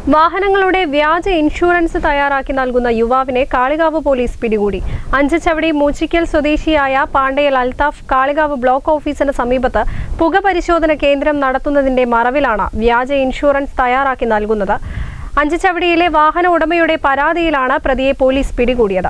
വാഹനങ്ങളുടെ വ്യാജ ഇൻഷുറൻസ് തയ്യാറാക്കി നൽകുന്ന യുവാവിനെ കാളികാവ് പോലീസ് പിടികൂടി അഞ്ചച്ചവടി മൂച്ചിക്കൽ സ്വദേശിയായ പാണ്ടയൽ അൽതാഫ് കാളികാവ് ബ്ലോക്ക് ഓഫീസിന് സമീപത്ത് പുക പരിശോധന കേന്ദ്രം നടത്തുന്നതിന്റെ മറവിലാണ് വ്യാജ ഇൻഷുറൻസ് തയ്യാറാക്കി നൽകുന്നത് അഞ്ചച്ചവടിയിലെ വാഹന ഉടമയുടെ പരാതിയിലാണ് പ്രതിയെ പോലീസ് പിടികൂടിയത്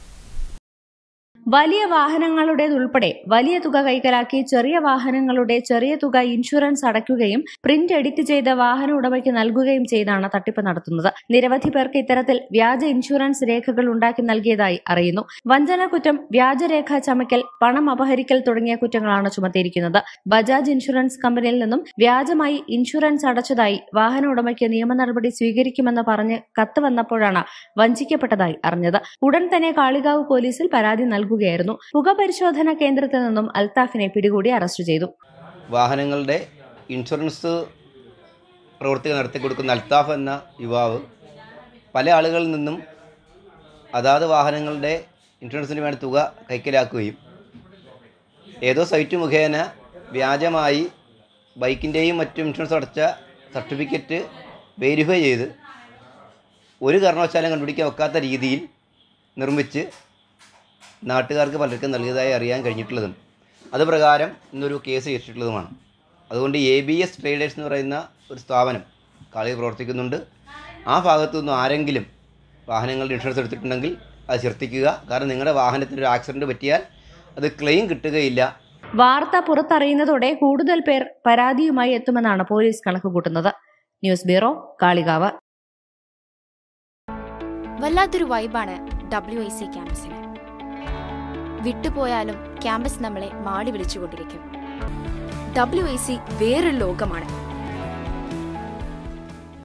വലിയ വാഹനങ്ങളുടേതുൾപ്പെടെ വലിയ തുക കൈക്കലാക്കി ചെറിയ വാഹനങ്ങളുടെ ചെറിയ തുക ഇൻഷുറൻസ് അടയ്ക്കുകയും പ്രിന്റ് എഡിറ്റ് ചെയ്ത് വാഹന ഉടമയ്ക്ക് നൽകുകയും ചെയ്താണ് തട്ടിപ്പ് നടത്തുന്നത് നിരവധി പേർക്ക് ഇത്തരത്തിൽ വ്യാജ ഇൻഷുറൻസ് രേഖകൾ ഉണ്ടാക്കി നൽകിയതായി അറിയുന്നു വഞ്ചന കുറ്റം വ്യാജരേഖ ചമയ്ക്കൽ പണം അപഹരിക്കൽ തുടങ്ങിയ കുറ്റങ്ങളാണ് ചുമത്തിയിരിക്കുന്നത് ബജാജ് ഇൻഷുറൻസ് കമ്പനിയിൽ നിന്നും വ്യാജമായി ഇൻഷുറൻസ് അടച്ചതായി വാഹന ഉടമയ്ക്ക് നിയമ നടപടി സ്വീകരിക്കുമെന്ന് പറഞ്ഞ് കത്ത് വന്നപ്പോഴാണ് വഞ്ചിക്കപ്പെട്ടതായി അറിഞ്ഞത് ഉടൻ തന്നെ കാളികാവ് പോലീസിൽ പരാതി നൽകുകയായിരുന്നു പുക പരിശോധന കേന്ദ്രത്തിൽ നിന്നും അൽത്താഫിനെ പിടികൂടി അറസ്റ്റ് ചെയ്തു വാഹനങ്ങളുടെ ഇൻഷുറൻസ് പ്രവൃത്തികൾ നടത്തി കൊടുക്കുന്ന അൽത്താഫ് എന്ന യുവാവ് പല ആളുകളിൽ നിന്നും അതാത് വാഹനങ്ങളുടെ ഇൻഷുറൻസിന് വേണ്ട തുക കൈക്കലാക്കുകയും ഏതോ സൈറ്റ് മുഖേന വ്യാജമായി ബൈക്കിൻ്റെയും മറ്റും ഇൻഷുറൻസ് അടച്ച സർട്ടിഫിക്കറ്റ് വെരിഫൈ ചെയ്ത് ഒരു കാരണവശാലും കണ്ടുപിടിക്കാൻ ഒക്കാത്ത രീതിയിൽ നിർമ്മിച്ച് നാട്ടുകാർക്ക് പലർക്കും നൽകിയതായി അറിയാൻ കഴിഞ്ഞിട്ടുള്ളതും അത് പ്രകാരം ഇന്നൊരു കേസ് രജിച്ചിട്ടുള്ളതുമാണ് അതുകൊണ്ട് എ ബി എസ് ട്രേഡേഴ്സ് എന്ന് പറയുന്ന ഒരു സ്ഥാപനം കാളിയിൽ പ്രവർത്തിക്കുന്നുണ്ട് ആ ഭാഗത്തു നിന്നും ആരെങ്കിലും വാഹനങ്ങളുടെ ഇൻഷുറൻസ് എടുത്തിട്ടുണ്ടെങ്കിൽ അത് ശ്രദ്ധിക്കുക കാരണം നിങ്ങളുടെ വാഹനത്തിന് ഒരു ആക്സിഡൻറ്റ് പറ്റിയാൽ അത് ക്ലെയിം കിട്ടുകയില്ല വാർത്ത പുറത്തറിയുന്നതോടെ കൂടുതൽ പേർ പരാതിയുമായി എത്തുമെന്നാണ് പോലീസ് കണക്കുകൂട്ടുന്നത് ന്യൂസ് ബ്യൂറോ കാളികാവ് വല്ലാത്തൊരു വൈബാണ് ഡബ്ല്യു ഐ സി ക്യാമ്പസിന് വിട്ടുപോയാലും ക്യാമ്പസ് നമ്മളെ മാടി വിളിച്ചുകൊണ്ടിരിക്കും ഡബ്ല്യു ഐ സി വേറൊരു ലോകമാണ്